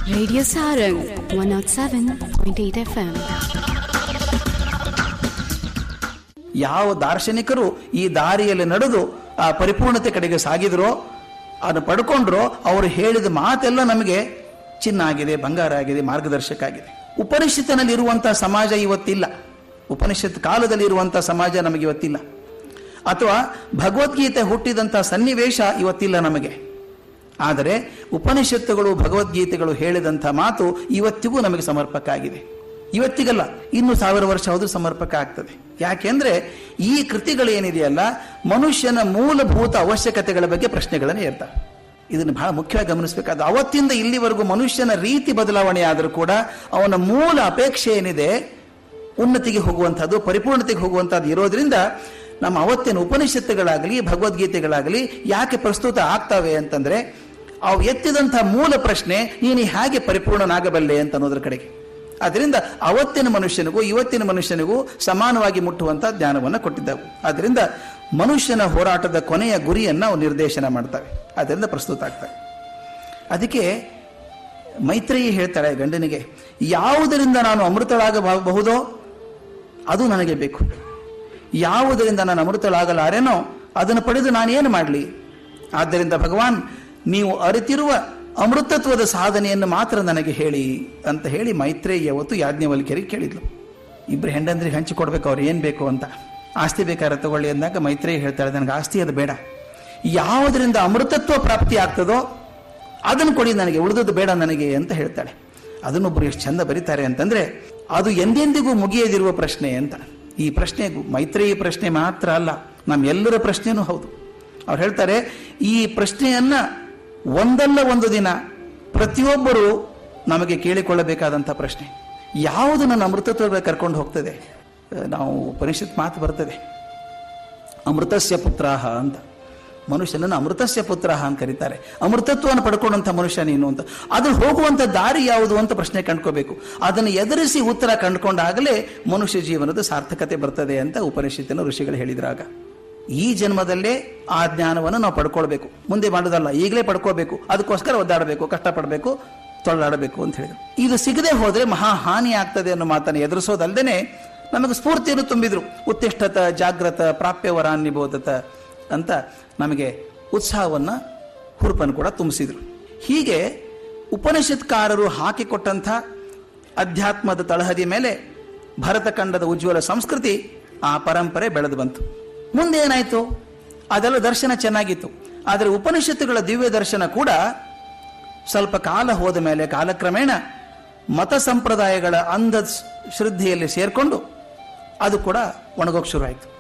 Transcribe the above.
Radio Sarang 107.8 FM. ಯಾವ ದಾರ್ಶನಿಕರು ಈ ದಾರಿಯಲ್ಲಿ ನಡೆದು ಆ ಪರಿಪೂರ್ಣತೆ ಕಡೆಗೆ ಸಾಗಿದ್ರೋ ಅದನ್ನು ಪಡ್ಕೊಂಡ್ರೋ ಅವರು ಹೇಳಿದ ಮಾತೆಲ್ಲ ನಮಗೆ ಚಿನ್ನ ಆಗಿದೆ ಬಂಗಾರ ಆಗಿದೆ ಮಾರ್ಗದರ್ಶಕ ಆಗಿದೆ ಉಪನಿಷತ್ತಿನಲ್ಲಿ ಇರುವಂತಹ ಸಮಾಜ ಇವತ್ತಿಲ್ಲ ಉಪನಿಷತ್ ಕಾಲದಲ್ಲಿ ಇರುವಂತಹ ಸಮಾಜ ನಮಗೆ ಇವತ್ತಿಲ್ಲ ಅಥವಾ ಭಗವದ್ಗೀತೆ ಹುಟ್ಟಿದಂತಹ ಸನ್ನಿವೇಶ ಇವತ್ತಿಲ್ಲ ನಮಗೆ ಆದರೆ ಉಪನಿಷತ್ತುಗಳು ಭಗವದ್ಗೀತೆಗಳು ಹೇಳಿದಂಥ ಮಾತು ಇವತ್ತಿಗೂ ನಮಗೆ ಸಮರ್ಪಕ ಆಗಿದೆ ಇವತ್ತಿಗಲ್ಲ ಇನ್ನು ಸಾವಿರ ವರ್ಷ ಹೋದ್ರೂ ಸಮರ್ಪಕ ಆಗ್ತದೆ ಯಾಕೆಂದ್ರೆ ಈ ಕೃತಿಗಳೇನಿದೆಯಲ್ಲ ಮನುಷ್ಯನ ಮೂಲಭೂತ ಅವಶ್ಯಕತೆಗಳ ಬಗ್ಗೆ ಪ್ರಶ್ನೆಗಳನ್ನೇ ಇರ್ತವೆ ಇದನ್ನು ಬಹಳ ಮುಖ್ಯವಾಗಿ ಗಮನಿಸಬೇಕಾದ ಅವತ್ತಿಂದ ಇಲ್ಲಿವರೆಗೂ ಮನುಷ್ಯನ ರೀತಿ ಬದಲಾವಣೆ ಆದರೂ ಕೂಡ ಅವನ ಮೂಲ ಅಪೇಕ್ಷೆ ಏನಿದೆ ಉನ್ನತಿಗೆ ಹೋಗುವಂಥದ್ದು ಪರಿಪೂರ್ಣತೆಗೆ ಹೋಗುವಂಥದ್ದು ಇರೋದ್ರಿಂದ ನಮ್ಮ ಅವತ್ತಿನ ಉಪನಿಷತ್ತುಗಳಾಗಲಿ ಭಗವದ್ಗೀತೆಗಳಾಗಲಿ ಯಾಕೆ ಪ್ರಸ್ತುತ ಆಗ್ತವೆ ಅಂತಂದ್ರೆ ಅವು ಎತ್ತಿದಂಥ ಮೂಲ ಪ್ರಶ್ನೆ ನೀನು ಹೇಗೆ ಪರಿಪೂರ್ಣನಾಗಬಲ್ಲೆ ಅಂತ ಅನ್ನೋದ್ರ ಕಡೆಗೆ ಅದರಿಂದ ಅವತ್ತಿನ ಮನುಷ್ಯನಿಗೂ ಇವತ್ತಿನ ಮನುಷ್ಯನಿಗೂ ಸಮಾನವಾಗಿ ಮುಟ್ಟುವಂಥ ಜ್ಞಾನವನ್ನು ಕೊಟ್ಟಿದ್ದವು ಅದರಿಂದ ಮನುಷ್ಯನ ಹೋರಾಟದ ಕೊನೆಯ ಗುರಿಯನ್ನು ಅವು ನಿರ್ದೇಶನ ಮಾಡ್ತವೆ ಅದರಿಂದ ಪ್ರಸ್ತುತ ಆಗ್ತವೆ ಅದಕ್ಕೆ ಮೈತ್ರೇಯಿ ಹೇಳ್ತಾಳೆ ಗಂಡನಿಗೆ ಯಾವುದರಿಂದ ನಾನು ಅಮೃತಳಾಗಬಹುದೋ ಅದು ನನಗೆ ಬೇಕು ಯಾವುದರಿಂದ ನಾನು ಅಮೃತಳಾಗಲಾರೇನೋ ಅದನ್ನು ಪಡೆದು ನಾನೇನು ಮಾಡಲಿ ಆದ್ದರಿಂದ ಭಗವಾನ್ ನೀವು ಅರಿತಿರುವ ಅಮೃತತ್ವದ ಸಾಧನೆಯನ್ನು ಮಾತ್ರ ನನಗೆ ಹೇಳಿ ಅಂತ ಹೇಳಿ ಮೈತ್ರೇಯಿ ಅವತ್ತು ಯಾಜ್ಞವಲ್ಕ್ಯರಿಗೆ ಕೇಳಿದ್ಲು ಇಬ್ಬರು ಹೆಂಡಂದ್ರಿಗೆ ಹಂಚಿಕೊಡ್ಬೇಕು ಅವ್ರು ಏನು ಬೇಕು ಅಂತ ಆಸ್ತಿ ಬೇಕಾದ್ರೆ ತಗೊಳ್ಳಿ ಅಂದಾಗ ಮೈತ್ರೇಯಿ ಹೇಳ್ತಾಳೆ ನನಗೆ ಆಸ್ತಿ ಅದು ಬೇಡ ಯಾವುದರಿಂದ ಅಮೃತತ್ವ ಪ್ರಾಪ್ತಿ ಆಗ್ತದೋ ಅದನ್ನು ಕೊಡಿ ನನಗೆ ಉಳಿದದ್ದು ಬೇಡ ನನಗೆ ಅಂತ ಹೇಳ್ತಾಳೆ ಅದನ್ನೊಬ್ಬರು ಎಷ್ಟು ಚಂದ ಬರೀತಾರೆ ಅಂತಂದ್ರೆ ಅದು ಎಂದೆಂದಿಗೂ ಮುಗಿಯದಿರುವ ಪ್ರಶ್ನೆ ಅಂತ ಈ ಪ್ರಶ್ನೆ ಮೈತ್ರೇಯಿ ಪ್ರಶ್ನೆ ಮಾತ್ರ ಅಲ್ಲ ನಮ್ಮೆಲ್ಲರ ಪ್ರಶ್ನೆನೂ ಹೌದು ಅವ್ರು ಹೇಳ್ತಾರೆ ಈ ಪ್ರಶ್ನೆಯನ್ನ ಒಂದಲ್ಲ ಒಂದು ದಿನ ಪ್ರತಿಯೊಬ್ಬರು ನಮಗೆ ಕೇಳಿಕೊಳ್ಳಬೇಕಾದಂಥ ಪ್ರಶ್ನೆ ಯಾವುದು ನನ್ನ ಅಮೃತತ್ವ ಕರ್ಕೊಂಡು ಹೋಗ್ತದೆ ನಾವು ಉಪನಿಷತ್ ಮಾತು ಬರ್ತದೆ ಅಮೃತಸ್ಯ ಪುತ್ರಾಹ ಅಂತ ಮನುಷ್ಯನನ್ನು ಅಮೃತಸ್ಯ ಪುತ್ರ ಅಂತ ಕರೀತಾರೆ ಅಮೃತತ್ವವನ್ನು ಪಡ್ಕೊಂಡಂಥ ಮನುಷ್ಯ ನೀನು ಅಂತ ಅದು ಹೋಗುವಂಥ ದಾರಿ ಯಾವುದು ಅಂತ ಪ್ರಶ್ನೆ ಕಂಡ್ಕೋಬೇಕು ಅದನ್ನು ಎದುರಿಸಿ ಉತ್ತರ ಕಂಡುಕೊಂಡಾಗಲೇ ಮನುಷ್ಯ ಜೀವನದ ಸಾರ್ಥಕತೆ ಬರ್ತದೆ ಅಂತ ಉಪನಿಷತ್ತಿನ ಋಷಿಗಳು ಹೇಳಿದ್ರಾಗ ಈ ಜನ್ಮದಲ್ಲೇ ಆ ಜ್ಞಾನವನ್ನು ನಾವು ಪಡ್ಕೊಳ್ಬೇಕು ಮುಂದೆ ಮಾಡೋದಲ್ಲ ಈಗಲೇ ಪಡ್ಕೋಬೇಕು ಅದಕ್ಕೋಸ್ಕರ ಒದ್ದಾಡಬೇಕು ಕಷ್ಟಪಡಬೇಕು ತೊಳ್ಳಾಡಬೇಕು ಅಂತ ಹೇಳಿದ್ರು ಇದು ಸಿಗದೆ ಹೋದ್ರೆ ಮಹಾ ಹಾನಿ ಆಗ್ತದೆ ಅನ್ನೋ ಮಾತನ್ನು ಎದುರಿಸೋದಲ್ದೇನೆ ನಮಗೆ ಸ್ಫೂರ್ತಿಯನ್ನು ತುಂಬಿದ್ರು ಉತ್ತಿಷ್ಠತ ಜಾಗ್ರತ ಪ್ರಾಪ್ಯವರಾನ್ನಿಬೋಧತ ಅಂತ ನಮಗೆ ಉತ್ಸಾಹವನ್ನು ಹುರುಪನ್ನು ಕೂಡ ತುಂಬಿಸಿದ್ರು ಹೀಗೆ ಉಪನಿಷತ್ಕಾರರು ಹಾಕಿಕೊಟ್ಟಂಥ ಅಧ್ಯಾತ್ಮದ ತಳಹದಿ ಮೇಲೆ ಭರತಖಂಡದ ಉಜ್ವಲ ಸಂಸ್ಕೃತಿ ಆ ಪರಂಪರೆ ಬೆಳೆದು ಬಂತು ಮುಂದೆ ಏನಾಯ್ತು ಅದೆಲ್ಲ ದರ್ಶನ ಚೆನ್ನಾಗಿತ್ತು ಆದರೆ ಉಪನಿಷತ್ತುಗಳ ದಿವ್ಯ ದರ್ಶನ ಕೂಡ ಸ್ವಲ್ಪ ಕಾಲ ಹೋದ ಮೇಲೆ ಕಾಲಕ್ರಮೇಣ ಮತ ಸಂಪ್ರದಾಯಗಳ ಅಂಧ ಶ್ರದ್ಧೆಯಲ್ಲಿ ಸೇರ್ಕೊಂಡು ಅದು ಕೂಡ ಒಣಗೋಕ್ ಶುರು ಆಯಿತು